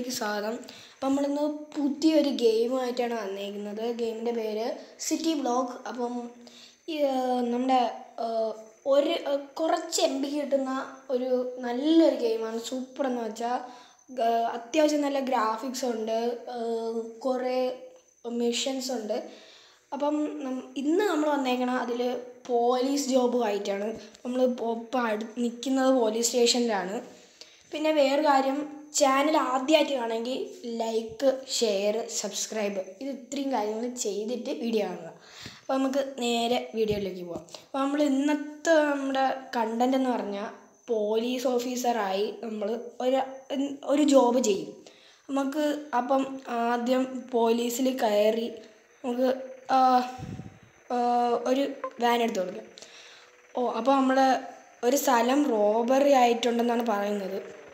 വീഡിയോയിലേക്ക് സ്വാഗതം അപ്പം നമ്മളിന്ന് പുതിയൊരു ഗെയിമായിട്ടാണ് വന്നേക്കുന്നത് ഗെയിമിൻ്റെ പേര് സിറ്റി ബ്ലോക്ക് അപ്പം ഈ, ആ, നമ്മുടെ ആ, ഒരു ആ, കുറച്ച് എം ബി കിട്ടുന്ന ഒരു നല്ലൊരു ഗെയിമാണ് സൂപ്പർ എന്ന് വെച്ചാൽ അത്യാവശ്യം നല്ല ഗ്രാഫിക്സ് ഉണ്ട് ആ, കുറേ മിഷൻസ് ഉണ്ട് അപ്പം നം- ഇന്ന് നമ്മൾ വന്നേക്കണ അതിൽ പോലീസ് ജോബുമായിട്ടാണ് നമ്മൾ ഇപ്പം അടു നിൽക്കുന്നത് പോലീസ് സ്റ്റേഷനിലാണ് പിന്നെ വേറൊരു കാര്യം ചാനൽ ആദ്യമായിട്ട് കാണുമെങ്കിൽ ലൈക്ക് ഷെയർ സബ്സ്ക്രൈബ് ഇത് ഇത്രയും കാര്യങ്ങൾ ചെയ്തിട്ട് വീഡിയോ കാണുക അപ്പോൾ നമുക്ക് നേരെ വീഡിയോയിലേക്ക് പോകാം അപ്പോൾ നമ്മൾ ഇന്നത്തെ നമ്മുടെ കണ്ടന്റ് എന്ന് പറഞ്ഞാൽ പോലീസ് ഓഫീസറായി നമ്മൾ ഒരു ഒരു ജോബ് ചെയ്യും നമുക്ക് അപ്പം ആദ്യം പോലീസിൽ കയറി നമുക്ക് ആ, ആ, ഒരു വാൻ എടുത്ത് കൊടുക്കാം ഓ അപ്പോൾ നമ്മൾ ഒരു സ്ഥലം റോബറി ആയിട്ടുണ്ടെന്നാണ് പറയുന്നത്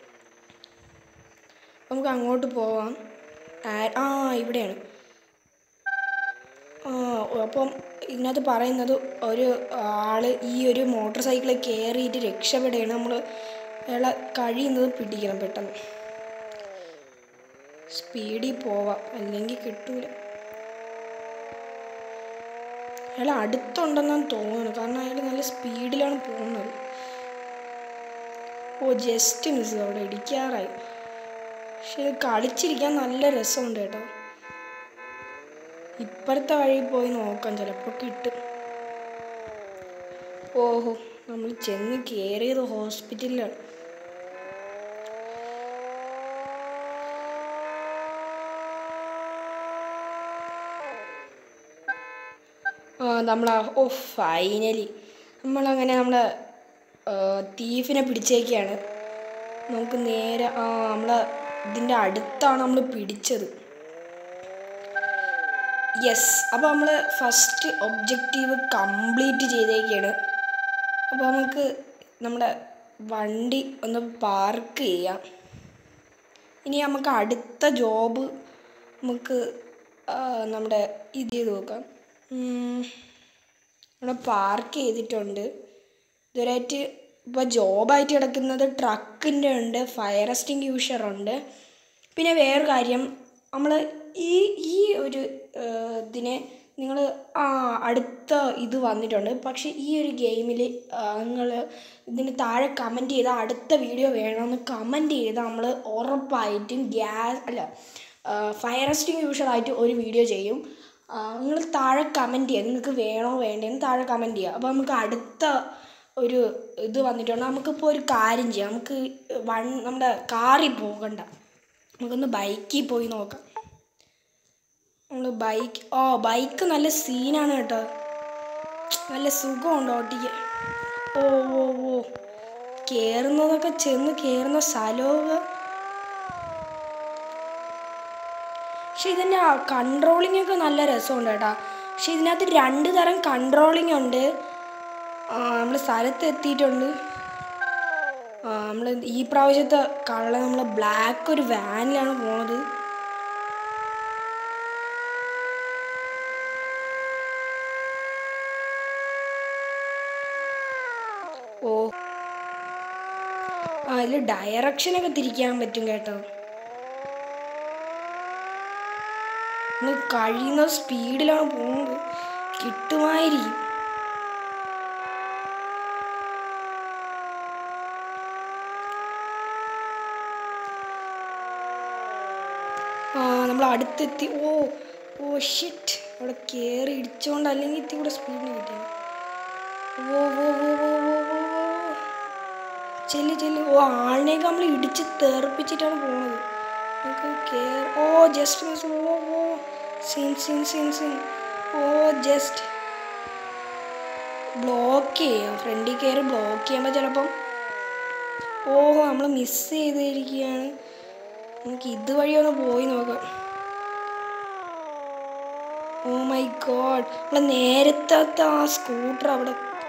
നമുക്ക് അങ്ങോട്ട് പോവാം ആ- ആ ഇവിടെയാണ് ആ ഓ, അപ്പം ഇതിനകത്ത് പറയുന്നത് ഒരു ആള് ഈ ഒരു മോട്ടോർ സൈക്കിളിൽ കയറിയിട്ട് രക്ഷപ്പെടുകയാണ് നമ്മൾ അയാളെ കഴിയുന്നത് പിടിക്കണം പെട്ടെന്ന് സ്പീഡിൽ പോവാം അല്ലെങ്കിൽ കിട്ടൂല അയാൾ അടുത്തുണ്ടെന്നാണ് തോന്നുന്നത് കാരണം അയാൾ നല്ല സ്പീഡിലാണ് പോകുന്നത് ഓ ജസ്റ്റ് മിസ് അവിടെ ഇടിക്കാറായി പക്ഷെ ഇത് കളിച്ചിരിക്കാൻ നല്ല രസമുണ്ട് കേട്ടോ ഇപ്പുറത്തെ വഴി പോയി നോക്കാം ചിലപ്പോൾ കിട്ടും ഓഹോ നമ്മൾ ചെന്ന് കയറിയത് ഹോസ്പിറ്റലിലാണ് ആ നമ്മൾ ഓ ഫൈനലി നമ്മളങ്ങനെ നമ്മളെ തീഫിനെ പിടിച്ചേക്കാണ് നമുക്ക് നേരെ ആ നമ്മൾ ഇതിൻ്റെ അടുത്താണ് നമ്മൾ പിടിച്ചത് യെസ് അപ്പോൾ നമ്മൾ ഫസ്റ്റ് ഒബ്ജക്റ്റീവ് കംപ്ലീറ്റ് ചെയ്തേക്കാണ് അപ്പോൾ നമുക്ക് നമ്മുടെ വണ്ടി ഒന്ന് പാർക്ക് ചെയ്യാം ഇനി നമുക്ക് അടുത്ത ജോബ് നമുക്ക് ആ, നമ്മുടെ ഇത് ചെയ്ത് നോക്കാം ഉം, ഇവിടെ പാർക്ക് ചെയ്തിട്ടുണ്ട് ഇതുവരെയായിട്ട് ഇപ്പോൾ ജോബായിട്ട് കിടക്കുന്നത് ട്രക്കിൻ്റെ ഉണ്ട് ഫയർ എക്സ്റ്റിങ്ക്യൂഷർ ഉണ്ട് പിന്നെ വേറൊരു കാര്യം നമ്മൾ ഈ ഈ ഒരു ആ, ഇതിനെ നിങ്ങൾ ആ അടുത്ത ഇത് വന്നിട്ടുണ്ട് പക്ഷേ ഈ ഒരു ഗെയിമിൽ നിങ്ങൾ ഇതിന് താഴെ കമൻറ്റ് ചെയ്താൽ അടുത്ത വീഡിയോ വേണമെന്ന് കമൻറ്റ് ചെയ്താൽ നമ്മൾ ഉറപ്പായിട്ടും ഗ്യാസ് അല്ല ഫയർ എക്സ്റ്റിങ്ക്യൂഷർ ആയിട്ട് ഒരു വീഡിയോ ചെയ്യും നിങ്ങൾ താഴെ കമൻറ്റ് ചെയ്യുക നിങ്ങൾക്ക് വേണോ വേണ്ടേന്ന് താഴെ കമൻറ്റ് ചെയ്യുക അപ്പോൾ നമുക്ക് അടുത്ത ഒരു ഇത് വന്നിട്ടുണ്ട് നമുക്കിപ്പോൾ ഒരു കാര്യം ചെയ്യാം നമുക്ക് വൺ നമ്മുടെ കാറിൽ പോകണ്ട നമുക്കൊന്ന് ബൈക്കിൽ പോയി നോക്കാം നമ്മൾ ബൈക്ക് ഓ ബൈക്ക് നല്ല സീനാണ് കേട്ടോ നല്ല സുഖമുണ്ട് ഓട്ടിക്കാൻ ഓ ഓ ഓ കയറുന്നതൊക്കെ ചെന്ന് കയറുന്ന സ്ഥലമൊക്കെ പക്ഷെ ഇതിൻ്റെ കൺട്രോളിംഗ് ഒക്കെ നല്ല രസമുണ്ട് കേട്ടോ പക്ഷെ ഇതിനകത്ത് രണ്ട് തരം കൺട്രോളിംഗ് ഉണ്ട് നമ്മൾ സ്ഥലത്ത് എത്തിയിട്ടുണ്ട് നമ്മൾ ഈ പ്രാവശ്യത്തെ കളർ നമ്മൾ ബ്ലാക്ക് ഒരു വാനിലാണ് പോണത് ഓ ആ അതിൽ ഡയറക്ഷനൊക്കെ തിരിക്കാൻ പറ്റും കേട്ടോ നമ്മൾ കഴിയുന്ന സ്പീഡിലാണ് പോകുന്നത് കിട്ടുമായിരിക്കും ആ നമ്മൾ അടുത്തെത്തി ഓ ഓ ഷിറ്റ് അവിടെ കയറി ഇടിച്ചോണ്ട് അല്ലെങ്കിൽ ഇത്തി കൂടെ സ്പീഡിന് കിട്ടിയ ഓ ഓ ഓ ഓ ഓ ഓ ഓ. ചെല്ല് ചെല്ല് ഓ ആളിനെയൊക്കെ നമ്മൾ ഇടിച്ച് തെറിപ്പിച്ചിട്ടാണ് പോകുന്നത് നമുക്ക് കേർ ഓ ജസ്റ്റ് മിസ് ഓ ഓ സീൻ സീൻ സീൻ സീൻ ഓ ജസ്റ്റ് ബ്ലോക്ക് ചെയ്യാം ഫ്രണ്ടിൽ കയറി ബ്ലോക്ക് ചെയ്യുമ്പോൾ ചിലപ്പം ഓ നമ്മൾ മിസ് ചെയ്തിരിക്കുകയാണ് നമുക്ക് ഇതുവഴി ഒന്ന് പോയി നോക്കാം ഓ മൈ ഗോഡ് നമ്മളെ നേരത്തെ ആ സ്കൂട്ടർ അവിടെ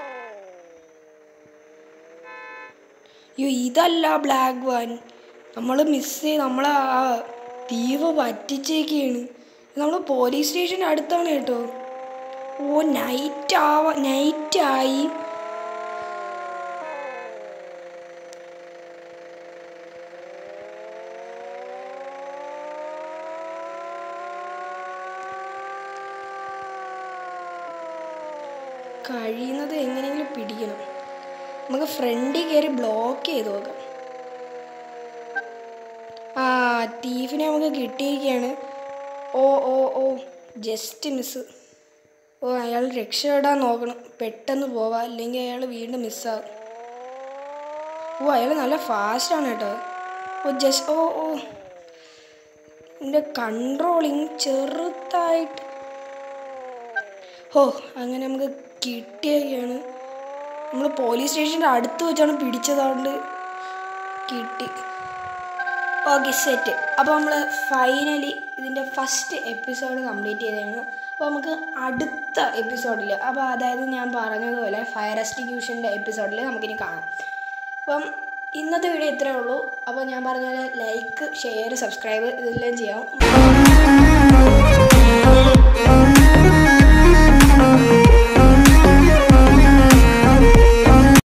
അയ്യോ ഇതല്ല ബ്ലാക്ക് വാൻ നമ്മൾ മിസ് ചെയ്ത് നമ്മളെ ആ തീവ് പറ്റിച്ചേക്കാണ് നമ്മൾ പോലീസ് സ്റ്റേഷൻ്റെ അടുത്താണ് കേട്ടോ ഓ നൈറ്റ് ആവാ നൈറ്റ് ആയി കഴിയുന്നത് എങ്ങനെയെങ്കിലും പിടിക്കണം നമുക്ക് ഫ്രണ്ടിൽ കയറി ബ്ലോക്ക് ചെയ്ത് നോക്കാം ആ തീഫിനെ നമുക്ക് കിട്ടിയിരിക്കുകയാണ് ഓ ഓ ഓ ജസ്റ്റ് മിസ് ഓ അയാൾ രക്ഷപ്പെടാൻ നോക്കണം പെട്ടെന്ന് പോവാം അല്ലെങ്കിൽ അയാൾ വീണ്ടും മിസ്സാകും ഓ അയാൾ നല്ല ഫാസ്റ്റാണ് കേട്ടോ ഓ ജസ്റ്റ് ഓ ഓ എൻ്റെ കൺട്രോളിങ് ചെറുതായിട്ട് ഓ അങ്ങനെ നമുക്ക് കിട്ടിയൊക്കെയാണ് നമ്മൾ പോലീസ് സ്റ്റേഷൻ്റെ അടുത്ത് വെച്ചാണ് പിടിച്ചതുകൊണ്ട് കിട്ടി ഓക്കെ സെറ്റ് അപ്പോൾ നമ്മൾ ഫൈനലി ഇതിൻ്റെ ഫസ്റ്റ് എപ്പിസോഡ് കംപ്ലീറ്റ് ചെയ്തതാണ് അപ്പോൾ നമുക്ക് അടുത്ത എപ്പിസോഡിൽ അപ്പോൾ അതായത് ഞാൻ പറഞ്ഞതുപോലെ ഫയർ എക്സ്റ്റിക്യൂഷൻ്റെ എപ്പിസോഡിൽ നമുക്കിനി കാണാം അപ്പം ഇന്നത്തെ വീഡിയോ ഇത്രയേ ഉള്ളൂ അപ്പോൾ ഞാൻ പറഞ്ഞ പോലെ ലൈക്ക് ഷെയർ സബ്സ്ക്രൈബ് ഇതെല്ലാം ചെയ്യാം